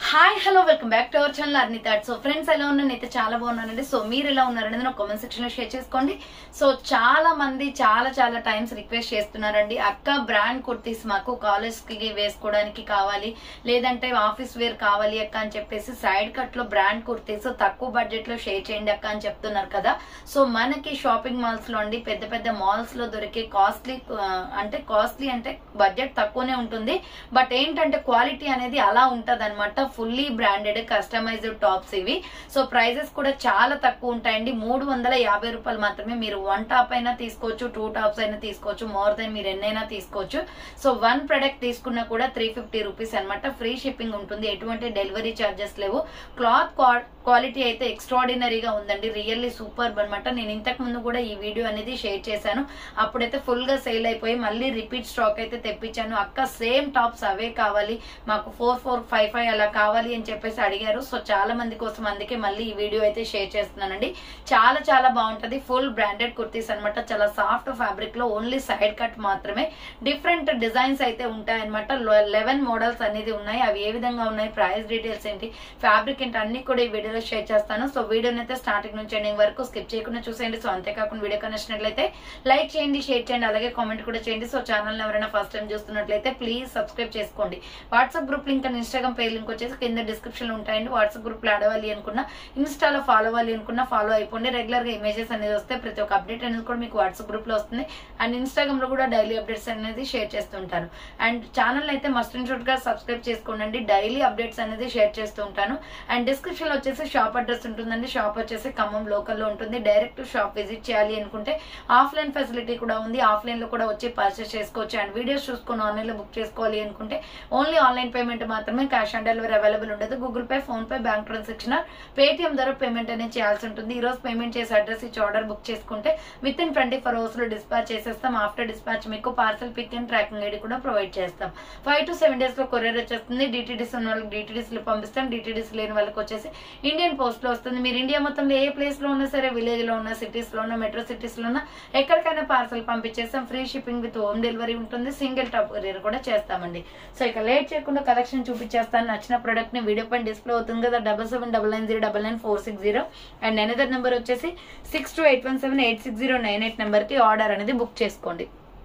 hi hello welcome back to our channel అర్ని థాట్ so friends ఎలా ఉన్నాను అయితే చాలా బాగున్నానండి సో మీరు ఎలా ఉన్నారండి నాకు కామెంట్ సెక్షన్ లో షేర్ చేసుకోండి సో చాలా మంది చాలా చాలా టైమ్స్ రిక్వెస్ట్ చేస్తున్నారండి అక్క బ్రాండ్ కుర్తీస్ మాకు కాలేజ్ కి వేసుకోవడానికి కావాలి లేదంటే ఆఫీస్ వేర్ కావాలి అక్క అని చెప్పేసి సైడ్ కట్ లో బ్రాండ్ కుర్తీస్ తక్కువ బడ్జెట్ లో షేర్ చేయండి అక్క అని చెప్తున్నారు కదా సో మనకి షాపింగ్ మాల్స్ లో అండి పెద్ద పెద్ద మాల్స్ లో దొరికే కాస్ట్లీ అంటే కాస్ట్లీ అంటే బడ్జెట్ తక్కువనే ఉంటుంది బట్ ఏంటంటే క్వాలిటీ అనేది అలా ఉంటది అనమాట ఫుల్లీ బ్రాండెడ్ కస్టమైజ్డ్ టాప్స్ ఇవి సో ప్రైజెస్ కూడా చాలా తక్కువ ఉంటాయండి మూడు వందల యాభై రూపాయలు మాత్రమే మీరు వన్ టాప్ అయినా తీసుకోవచ్చు టూ టాప్స్ అయినా తీసుకోవచ్చు మోర్ దెన్ మీరు ఎన్నైనా తీసుకోవచ్చు సో వన్ ప్రొడక్ట్ తీసుకున్నా కూడా త్రీ ఫిఫ్టీ రూపీస్ అనమాట ఫ్రీ షిప్పింగ్ ఉంటుంది ఎటువంటి డెలివరీ ఛార్జెస్ లేవు క్లాత్ క్వాలిటీ అయితే ఎక్స్ట్రాడినరీగా ఉందండి రియల్లీ సూపర్ అనమాట నేను ఇంతకు ముందు కూడా ఈ వీడియో అనేది షేర్ చేశాను అప్పుడైతే ఫుల్ గా సేల్ అయిపోయి మళ్ళీ రిపీట్ స్టాక్ అయితే తెప్పించాను అక్క సేమ్ టాప్స్ అవే కావాలి మాకు ఫోర్ ఫోర్ ఫైవ్ ఫైవ్ అలా కావాలి అని చెప్పేసి అడిగారు సో చాలా మంది కోసం అందుకే మళ్ళీ ఈ వీడియో అయితే షేర్ చేస్తున్నానండి చాలా చాలా బాగుంటది ఫుల్ బ్రాండెడ్ కుర్తీస్ అనమాట చాలా సాఫ్ట్ ఫ్యాబ్రిక్ లో ఓన్లీ సైడ్ కట్ మాత్రమే డిఫరెంట్ డిజైన్స్ అయితే ఉంటాయన్నమాట లెవెన్ మోడల్స్ అనేది ఉన్నాయి అవి ఏ విధంగా ఉన్నాయి ప్రైస్ డీటెయిల్స్ ఏంటి ఫ్యాబ్రిక్ ఏంటి అన్ని కూడా ఈ వీడియోలో షేర్ చేస్తాను సో వీడియోని అయితే స్టార్టింగ్ నుంచి ఎండింగ్ వరకు స్కిప్ చేయకుండా చూసేయండి సో అంతేకాకుండా వీడియో కనెక్చినట్లయితే లైక్ చేయండి షేర్ చేయండి అలాగే కామెంట్ కూడా చేయండి సో ఛానల్ ఎవరైనా ఫస్ట్ టైం చూస్తున్నట్లయితే ప్లీజ్ సబ్స్క్రైబ్ చేసుకోండి WhatsApp group link and Instagram page link వచ్చేసి కింద డిస్క్రిప్షన్ లో ఉంటాయండి వాట్సాప్ గ్రూప్ లో అడవాలి అనుకున్నా ఇన్స్టాలో ఫాలో అవ్వాలి అనుకున్నా ఫాలో అయిపోండి రెగ్యులర్ గా ఇమేజెస్ అనేది వస్తే ప్రతి ఒక్క అప్డేట్ అనేది కూడా మీకు వాట్సాప్ గ్రూప్ లో వస్తుంది అండ్ ఇన్స్టాగ్రామ్ లో కూడా డైలీ అప్డేట్స్ అనేది షేర్ చేస్తుంటాను అండ్ ఛానల్ అయితే మస్ట్ అండ్ షూట్ గా సబ్స్క్రైబ్ చేసుకోండి డైలీ అప్డేట్స్ అనేది షేర్ చేస్తూ ఉంటాను అండ్ డిస్క్రిప్షన్ లో వచ్చేసి షాప్ అడ్రస్ ఉంటుందండి షాప్ వచ్చేసి ఖమ్మం లోకల్ లో ఉంటుంది డైరెక్ట్ షాప్ విజిట్ చేయాలి అనుకుంటే ఆఫ్లైన్ ఫెసిలిటీ కూడా ఉంది ఆఫ్లైన్ లో కూడా వచ్చి పర్చేస్ చేసుకోవచ్చు అండ్ వీడియోస్ చూసుకొని ఆన్లైన్ లో బుక్ చేసుకోవాలి అనుకుంటే ఓన్లీ ఆన్లైన్ పేమెంట్ మాత్రమే క్యాష్ ఆన్ డెలివరీ అవైలబుల్ ఉండదు Google Pay PhonePe bank transaction Paytm ద్వారా పేమెంట్ అనేది చేయాల్సి ఉంటుంది ఈ రోజు పేమెంట్ చేసి అడ్రస్ ఇచ్చి ఆర్డర్ బుక్ చేసుకుంటే within twenty four hours లో డిస్పాచ్ చేసేస్తాం ఆఫ్టర్ డిస్పాచ్ మీకు parcel pick and tracking ID కూడా ప్రొవైడ్ చేస్తాం ఫైవ్ టు సెవెన్ డేస్ లో కొరియర్ వచ్చేస్తుంది డిటీడీస్ ఉన్న వాళ్ళకి డిటీడీస్ లో పంపిస్తాం డిటీడీస్ లేని వాళ్ళకి వచ్చేసి ఇండియన్ పోస్ట్ లో వస్తుంది మీరు ఇండియా మొత్తంలో ఏ ప్లేస్ లో ఉన్నా సరే విలేజ్ లో ఉన్న సిటీస్ లో ఉన్న మెట్రో సిటీస్ లో ఉన్న ఎక్కడికైనా పార్సల్ పంపించేస్తాం free shipping with home delivery ఉంటుంది సింగిల్ టాప్ కొరియర్ కూడా చేస్తామండి సో ఇక లేట్ చేయకుండా కలెక్షన్ చూపించేస్తాను నచ్చిన ప్రొడక్ట్ ని వీడియో పైన డిస్ప్లే అవుతుంది కదా double seven double nine zero double nine four six zero and another number వచ్చేసి six two eight one seven eight six zero nine eight number కి ఆర్డర్ అనేది బుక్ చేసుకోండి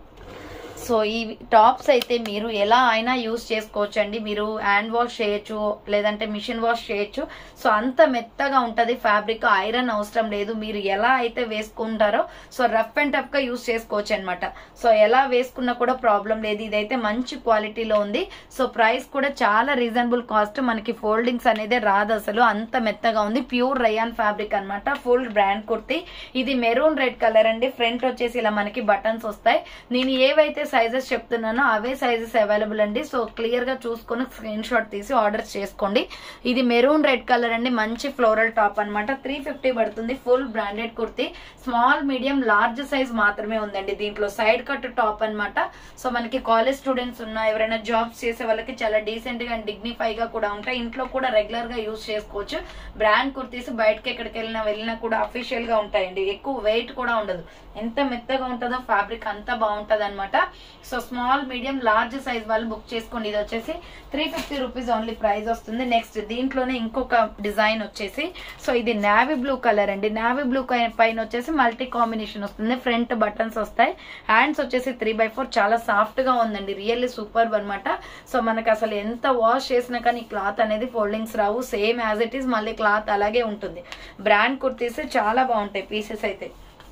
సో ఈ టాప్స్ అయితే మీరు ఎలా అయినా యూస్ చేసుకోవచ్చు అండి మీరు హ్యాండ్ వాష్ చేయొచ్చు లేదంటే మిషన్ వాష్ చేయొచ్చు సో అంత మెత్తగా ఉంటది ఫ్యాబ్రిక్ ఐరన్ అవసరం లేదు మీరు ఎలా అయితే వేసుకుంటారో సో రఫ్ అండ్ టఫ్ గా యూస్ చేసుకోవచ్చు అనమాట సో ఎలా వేసుకున్నా కూడా ప్రాబ్లం లేదు ఇదైతే మంచి క్వాలిటీలో ఉంది సో ప్రైస్ కూడా చాలా రీజనబుల్ కాస్ట్ మనకి ఫోల్డింగ్స్ అనేది రాదు అసలు అంత మెత్తగా ఉంది ప్యూర్ రయాన్ ఫ్యాబ్రిక్ అనమాట ఫుల్ బ్రాండ్ కుర్తి ఇది మెరూన్ రెడ్ కలర్ అండి ఫ్రంట్ వచ్చేసి ఇలా మనకి బటన్స్ వస్తాయి నేను ఏవైతే సైజెస్ చెప్తున్నానో అవే సైజెస్ అవైలబుల్ అండి సో క్లియర్ గా చూసుకొని స్క్రీన్ షాట్ తీసి ఆర్డర్ చేసుకోండి ఇది మెరూన్ రెడ్ కలర్ అండి మంచి ఫ్లోరల్ టాప్ అనమాట త్రీ ఫిఫ్టీ పడుతుంది full branded kurti small medium large size మాత్రమే ఉందండి దీంట్లో సైడ్ కట్ టాప్ అనమాట సో మనకి కాలేజ్ స్టూడెంట్స్ ఉన్నా ఎవరైనా జాబ్స్ చేసే వాళ్ళకి చాలా డీసెంట్ గా అండ్ డిగ్నిఫై గా కూడా ఉంటాయి ఇంట్లో కూడా రెగ్యులర్ గా యూజ్ చేసుకోవచ్చు బ్రాండ్ కుర్తీస్ బయటకి ఎక్కడికి వెళ్ళినా వెళ్ళినా కూడా అఫీషియల్ గా ఉంటాయండి ఎక్కువ వెయిట్ కూడా ఉండదు ఎంత మెత్తగా ఉంటుందో ఫ్యాబ్రిక్ అంత బాగుంటది అనమాట so small medium large size వాళ్ళు బుక్ చేసుకోండి ఇది వచ్చేసి three fifty rupees only price వస్తుంది నెక్స్ట్ దీంట్లోనే ఇంకొక డిజైన్ వచ్చేసి సో ఇది నావీ బ్లూ కలర్ అండి నావీ బ్లూ పైన వచ్చేసి మల్టీ కాంబినేషన్ వస్తుంది ఫ్రంట్ బటన్స్ వస్తాయి హ్యాండ్స్ వచ్చేసి త్రీ బై ఫోర్ చాలా సాఫ్ట్ గా ఉందండి రియల్లీ సూపర్ అనమాట సో మనకి అసలు ఎంత వాష్ చేసినా కానీ క్లాత్ అనేది ఫోల్డింగ్స్ రావు సేమ్ యాజ్ ఇట్ ఈస్ మళ్ళీ క్లాత్ అలాగే ఉంటుంది బ్రాండ్ కుర్తీస్ చాలా బాగుంటాయి పీసెస్ అయితే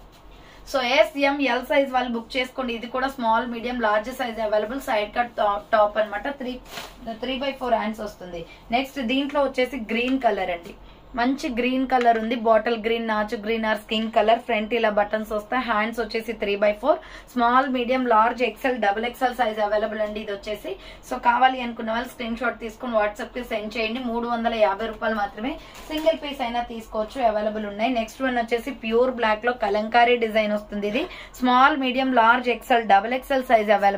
so S M L size వాళ్ళు బుక్ చేసుకోండి ఇది కూడా small medium large size available side cut top అనమాట three three by four hands వస్తుంది నెక్స్ట్ దీంట్లో వచ్చేసి గ్రీన్ కలర్ అండి మంచి గ్రీన్ కలర్ ఉంది బాటిల్ గ్రీన్ నాచు green or skin colour front ఇలా బటన్స్ వస్తాయి హ్యాండ్స్ వచ్చేసి three by four small medium large XL double XL size available అండి ఇది వచ్చేసి సో కావాలి అనుకున్న వాళ్ళు స్క్రీన్ షాట్ తీసుకుని వాట్సాప్ కి సెండ్ చేయండి మూడు వందల యాభై రూపాయలు మాత్రమే సింగిల్ పీస్ అయినా తీసుకోవచ్చు అవైలబుల్ ఉన్నాయి నెక్స్ట్ వన్ వచ్చేసి ప్యూర్ బ్లాక్ లో కలంకారీ డిజైన్ వస్తుంది ఇది small medium large XL double XL size available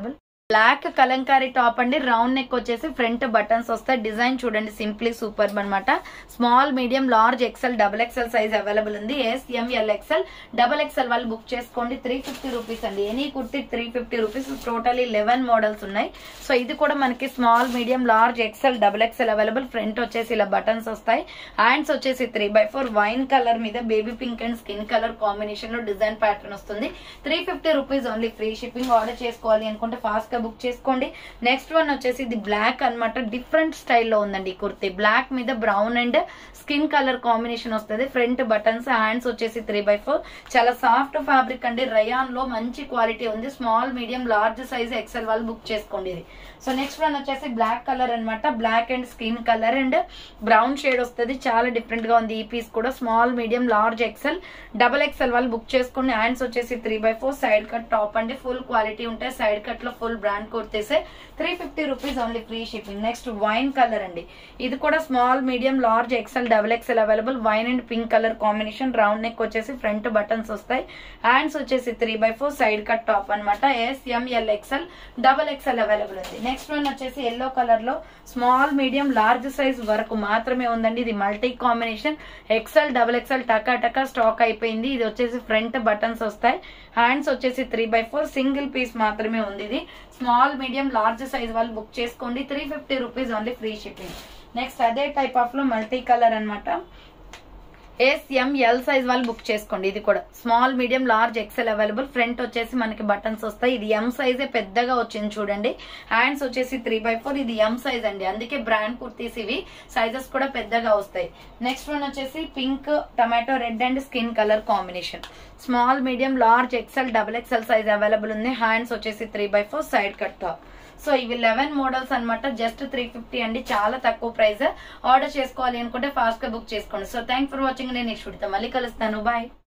black Kalamkari top అండి రౌండ్ నెక్ వచ్చేసి ఫ్రంట్ బటన్స్ వస్తాయి డిజైన్ చూడండి సింప్లీ సూపర్ అన్నమాట small medium large XL double XL size available ఉంది S M L XL double XL వాళ్ళు book చేసుకోండి three fifty rupees అండి any kurti three fifty rupees totally eleven models ఉన్నాయి so ఇది కూడా మనకి small medium large XL double XL available front వచ్చేసి ఇలా బటన్స్ వస్తాయి హ్యాండ్స్ వచ్చేసి three by four wine colour మీద baby pink and skin colour combination లో డిజైన్ ప్యాటర్న్ వస్తుంది three fifty rupees only free shipping order చేసుకోవాలి అనుకుంటే ఫాస్ట్ గా బుక్ చేసుకోండి నెక్స్ట్ వన్ వచ్చేసి ఇది బ్లాక్ అన్నమాట డిఫరెంట్ స్టైల్లో ఉందండి ఈ కుర్తి బ్లాక్ మీద brown and skin colour combination వస్తుంది ఫ్రంట్ బటన్స్ హ్యాండ్స్ వచ్చేసి త్రీ బై ఫోర్ చాలా సాఫ్ట్ ఫ్యాబ్రిక్ అండి రయాన్ లో మంచి క్వాలిటీ ఉంది small medium large size XL వాళ్ళు బుక్ చేసుకోండి ఇది సో నెక్స్ట్ వన్ వచ్చేసి బ్లాక్ కలర్ అన్నమాట black and skin colour and brown shade వస్తుంది చాలా డిఫరెంట్ గా ఉంది ఈ పీస్ కూడా small medium large XL double XL వాళ్ళు బుక్ చేసుకోండి హ్యాండ్స్ వచ్చేసి three by four side cut top అండి ఫుల్ క్వాలిటీ ఉంటాయి సైడ్ కట్ లో ఫుల్ బ్రాండ్ కుర్తీసే three fifty rupees only free shipping next wine colour అండి ఇది కూడా small medium large XL double XL available wine and pink colour combination round neck వచ్చేసి front buttons వస్తాయి hands వచ్చేసి three by four side cut top అనమాట S M L XL double XL available ఉంది next one వచ్చేసి yellow colour లో small medium large size వరకు మాత్రమే ఉందండి ఇది multi combination XL double XL టకా టకా స్టాక్ అయిపోయింది ఇది వచ్చేసి ఫ్రంట్ బటన్స్ వస్తాయి హ్యాండ్స్ వచ్చేసి three by four single piece మాత్రమే ఉంది ఇది స్మాల్ మీడియం లార్జ్ సైజ్ వాళ్ళు బుక్ చేసుకోండి three fifty rupees only free shipping next అదే టైప్ ఆఫ్ లో మల్టీ కలర్ అనమాట ఎస్ ఎం ఎల్ సైజ్ వాళ్ళు బుక్ చేసుకోండి ఇది కూడా small medium large XL available front వచ్చేసి మనకి బటన్స్ వస్తాయి ఇది ఎం సైజే పెద్దగా వచ్చింది చూడండి హ్యాండ్స్ వచ్చేసి త్రీ బై ఫోర్ ఇది ఎం సైజ్ అండి అందుకే బ్రాండ్ కుర్తీస్ ఇవి సైజెస్ కూడా పెద్దగా వస్తాయి నెక్స్ట్ వన్ వచ్చేసి pink tomato red and skin colour combination small medium large XL double XL size available ఉంది హ్యాండ్స్ వచ్చేసి three by four side cut top so ఇవి లెవెన్ మోడల్స్ అన్నమాట జస్ట్ త్రీ ఫిఫ్టీ అండి చాలా తక్కువ ప్రైస్ ఆర్డర్ చేసుకోవాలి అనుకుంటే ఫాస్ట్ గా బుక్ చేసుకోండి సో థ్యాంక్ ఫర్ వాచింగ్ నేను నెక్స్ట్ మళ్ళీ కలుస్తాను బాయ్